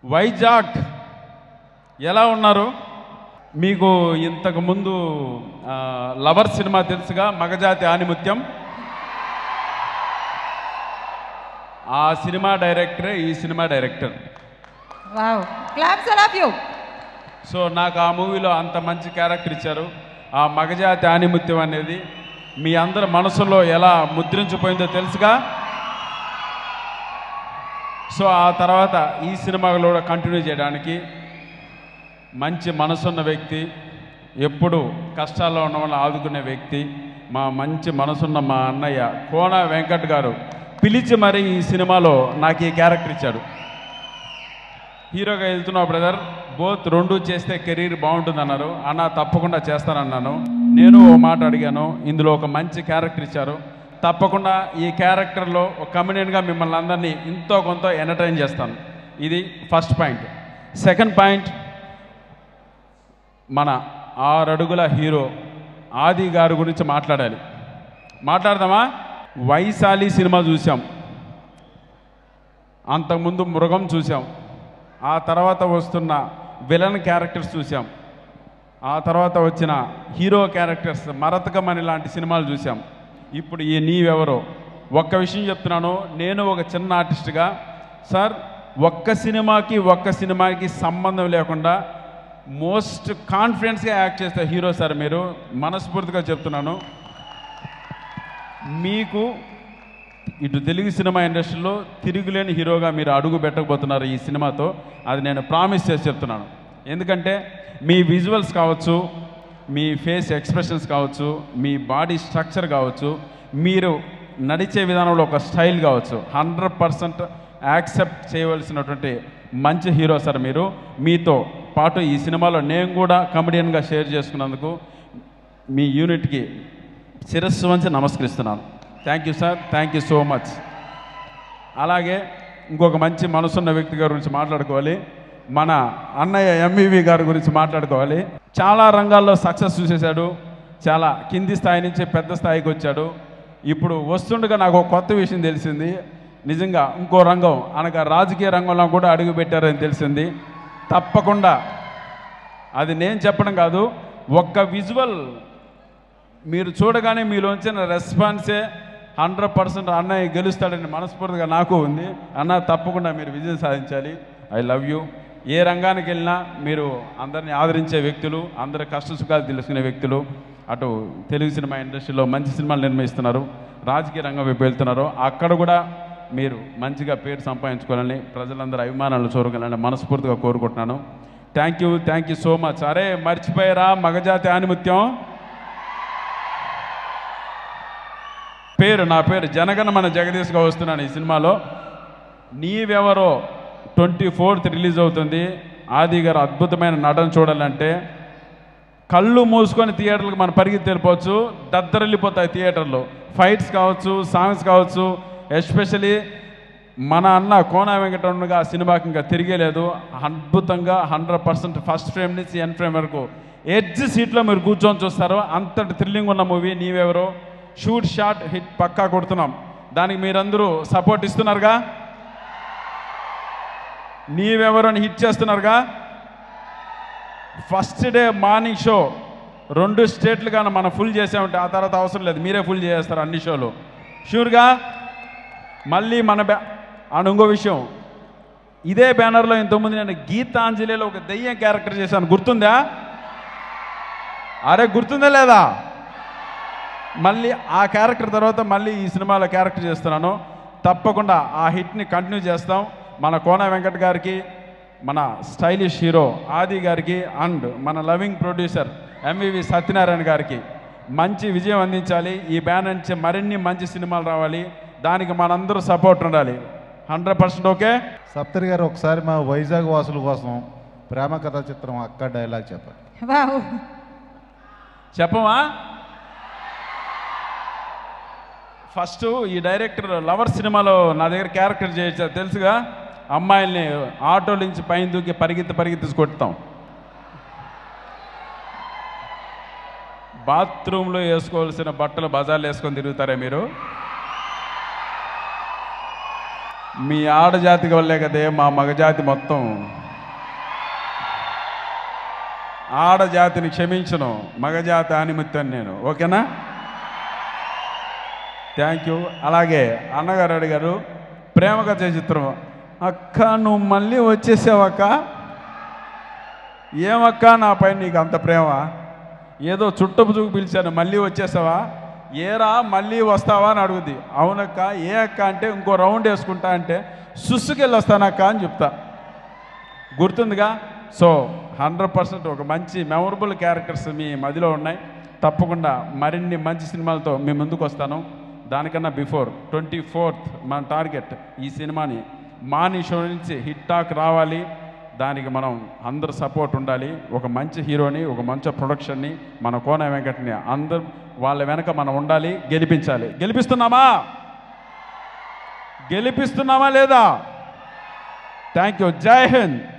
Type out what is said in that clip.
వైజాగ్ ఎలా ఉన్నారు మీకు ఇంతకు ముందు ఆ, లవర్ సినిమా తెలుసుగా మగజాతి ఆనిముత్యం ఆ సినిమా డైరెక్టరే ఈ సినిమా director wow claps all of you so నాకు ఆ మూవీలో అంత మంచి క్యారెక్టర్ ఇచ్చారు ఆ మగజాతి ఆనిముత్యం అనేది మీ అందరి మనసులో ఎలా ముద్రించిపోయిందో తెలుసుగా సో ఆ తర్వాత ఈ సినిమాలో కూడా కంటిన్యూ చేయడానికి మంచి మనసున్న వ్యక్తి ఎప్పుడు కష్టాల్లో ఉన్న వాళ్ళని ఆదుకునే వ్యక్తి మా మంచి మనసున్న మా అన్నయ్య కోన వెంకట్ గారు పిలిచి మరీ ఈ సినిమాలో నాకు ఈ క్యారెక్టర్ ఇచ్చాడు హీరోగా వెళ్తున్నావు బ్రదర్ బోత్ రెండు చేస్తే కెరీర్ బాగుంటుందన్నారు అన్న తప్పకుండా చేస్తానన్నాను నేను ఓ మాట అడిగాను ఇందులో ఒక మంచి క్యారెక్టర్ ఇచ్చారు తప్పకుండా ఈ క్యారెక్టర్లో ఒక కమెడియన్గా మిమ్మల్ని అందరినీ ఇంతో కొంత ఎంటర్టైన్ చేస్తాను ఇది ఫస్ట్ పాయింట్ సెకండ్ పాయింట్ మన ఆరడుగుల హీరో ఆది గారి గురించి మాట్లాడాలి మాట్లాడదామా వైశాలి సినిమా చూసాం అంతకుముందు మృగం చూసాం ఆ తర్వాత వస్తున్న విలన్ క్యారెక్టర్స్ చూసాం ఆ తర్వాత వచ్చిన హీరో క్యారెక్టర్స్ మరతకమని లాంటి సినిమాలు చూసాం ఇప్పుడు ఈ నీవెవరో ఒక్క విషయం చెప్తున్నాను నేను ఒక చిన్న ఆర్టిస్ట్గా సార్ ఒక్క సినిమాకి ఒక్క సినిమాకి సంబంధం లేకుండా మోస్ట్ కాన్ఫిడెన్స్గా యాక్ట్ చేస్తే హీరో సార్ మీరు మనస్ఫూర్తిగా చెప్తున్నాను మీకు ఇటు తెలుగు సినిమా ఇండస్ట్రీలో తిరుగులేని హీరోగా మీరు అడుగు పెట్టకపోతున్నారు ఈ సినిమాతో అది నేను ప్రామిస్ చేసి చెప్తున్నాను ఎందుకంటే మీ విజువల్స్ కావచ్చు మీ ఫేస్ ఎక్స్ప్రెషన్స్ కావచ్చు మీ బాడీ స్ట్రక్చర్ కావచ్చు మీరు నడిచే విధానంలో ఒక స్టైల్ కావచ్చు హండ్రెడ్ పర్సెంట్ యాక్సెప్ట్ చేయవలసినటువంటి మంచి హీరో సార్ మీరు మీతో పాటు ఈ సినిమాలో నేను కూడా కమెడియన్గా షేర్ చేసుకున్నందుకు మీ యూనిట్కి శిరస్సు వంచి నమస్కరిస్తున్నాను thank you sir thank you so much అలాగే ఇంకొక మంచి మనసున్న వ్యక్తి గారి గురించి మాట్లాడుకోవాలి మన అన్నయ్య ఎంఈవి గారి గురించి మాట్లాడుకోవాలి చాలా రంగాల్లో సక్సెస్ చూసేశాడు చాలా కింది స్థాయి నుంచి పెద్ద స్థాయికి వచ్చాడు ఇప్పుడు వస్తుండగా నాకు ఒక కొత్త విషయం తెలిసింది నిజంగా ఇంకో రంగం అనగా రాజకీయ రంగంలో కూడా అడుగు పెట్టారని తెలిసింది తప్పకుండా అది నేను చెప్పడం కాదు ఒక్క విజువల్ మీరు చూడగానే మీలోంచిన రెస్పాన్సే హండ్రెడ్ పర్సెంట్ అన్నయ్య గెలుస్తాడని మనస్ఫూర్తిగా నాకు ఉంది అన్న తప్పకుండా మీరు విజయం సాధించాలి ఐ లవ్ యూ ఏ రంగానికి వెళ్ళినా మీరు అందరిని ఆదరించే వ్యక్తులు అందరి కష్ట సుఖాలు తెలుసుకునే వ్యక్తులు అటు తెలుగు సినిమా ఇండస్ట్రీలో మంచి సినిమాలు నిర్మిస్తున్నారు రాజకీయ రంగం వైపు వెళ్తున్నారు అక్కడ కూడా మీరు మంచిగా పేరు సంపాదించుకోవాలని ప్రజలందరూ అభిమానాలు చూరగలని మనస్ఫూర్తిగా కోరుకుంటున్నాను thank you thank you so much అరే మర్చిపోయారా మగజాతి ఆనిముత్యం పేరు నా పేరు జనగణ మన జగదీష్గా వస్తున్నాను ఈ సినిమాలో నీవెవరో ట్వంటీ ఫోర్త్ రిలీజ్ అవుతుంది ఆది గారు అద్భుతమైన నటన చూడాలంటే కళ్ళు మూసుకొని థియేటర్లకు మనం పరిగెత్తి వెళ్ళిపోవచ్చు దద్దరిల్లిపోతాయి థియేటర్లో ఫైట్స్ కావచ్చు సాంగ్స్ కావచ్చు ఎస్పెషలీ మన అన్న కోన వెంకటరమణగా ఆ సినిమాకి ఇంకా తిరిగేలేదు అద్భుతంగా హండ్రెడ్ పర్సెంట్ ఫస్ట్ ఫ్రేమ్ నుంచి ఎన్ ఫ్రేమ్ వరకు ఎడ్జ్ సీట్లో మీరు కూర్చొని చూస్తారు అంతటి థ్రిల్లింగ్ ఉన్న movie Neevevaro shoot shot hit పక్కా కొడుతున్నాం దానికి మీరందరూ సపోర్ట్ ఇస్తున్నారుగా నీవెవరో అని హిట్ చేస్తున్నారుగా ఫస్ట్ డే మార్నింగ్ షో రెండు స్టేట్లు కానీ మనం ఫుల్ చేసామంటే ఆ తర్వాత అవసరం లేదు మీరే ఫుల్ చేస్తారు అన్ని షోలు షూర్గా మళ్ళీ మన బ్యా అని ఇంకో విషయం ఇదే బ్యానర్లో ఇంతకుముందు నేను గీతాంజలిలో ఒక దెయ్యం క్యారెక్టర్ చేశాను గుర్తుందా అరే గుర్తుందా లేదా మళ్ళీ ఆ క్యారెక్టర్ తర్వాత మళ్ళీ ఈ సినిమాలో క్యారెక్టర్ చేస్తున్నాను తప్పకుండా ఆ హిట్ని కంటిన్యూ చేస్తాం మన కోన వెంకట్ గారికి మన స్టైలిష్ హీరో ఆది గారికి అండ్ మన లవింగ్ ప్రొడ్యూసర్ ఎంవివి సత్యనారాయణ గారికి మంచి విజయం అందించాలి ఈ బ్యాన్ నుంచి మరిన్ని మంచి సినిమాలు రావాలి దానికి మనందరూ సపోర్ట్ ఉండాలి హండ్రెడ్ పర్సెంట్ ఓకే సప్తరి గారు ఒకసారి మా వైజాగ్ వాసుల కోసం ప్రేమ కథా చిత్రం అక్క డైలాగ్ చెప్పండి వావ్ చెప్పమా ఫస్ట్ ఈ డైరెక్టర్ లవర్ సినిమాలో నా దగ్గర క్యారెక్టర్ చేయొచ్చా తెలుసుగా అమ్మాయిల్ని ఆటోల నుంచి పైన దూకి పరిగెత్తి పరిగెత్తి కొడతాం బాత్రూంలో వేసుకోవాల్సిన బట్టలు బజార్లు వేసుకొని తిరుగుతారా మీరు మీ ఆడజాతికి వల్లే కదే మా మగజాతి మొత్తం ఆడజాతిని క్షమించను మగజాతి ఆనిమిత్తాను నేను ఓకేనా థ్యాంక్ యూ అలాగే అన్నగారు అడిగారు ప్రేమ కథ చిత్రం అక్క నువ్వు మళ్ళీ వచ్చేసావక్క ఏమక్క నాపై నీకు అంత ప్రేమ ఏదో చుట్టపు చూపు పిలిచాను మళ్ళీ వచ్చేసావా ఏరా మళ్ళీ వస్తావా అని అడుగుద్ది అవునక్క ఏ అక్క అంటే ఇంకో రౌండ్ వేసుకుంటా అంటే సుస్సుకెళ్ళి వస్తానక్క అని చెప్తా గుర్తుందిగా సో హండ్రెడ్ పర్సెంట్ ఒక మంచి మెమొరబుల్ క్యారెక్టర్స్ మీ మదిలో ఉన్నాయి తప్పకుండా మరిన్ని మంచి సినిమాలతో మీ ముందుకు వస్తాను దానికన్నా బిఫోర్ ట్వంటీ ఫోర్త్ మన టార్గెట్ ఈ సినిమాని మాని షో నుంచి హిట్ టాక్ రావాలి దానికి మనం అందరు సపోర్ట్ ఉండాలి ఒక మంచి హీరోని ఒక మంచి ప్రొడక్షన్ని మన కోన వెంకట్ని అందరు వాళ్ళ వెనక మనం ఉండాలి గెలిపించాలి గెలిపిస్తున్నామా గెలిపిస్తున్నామా లేదా థ్యాంక్ యూ జై హింద్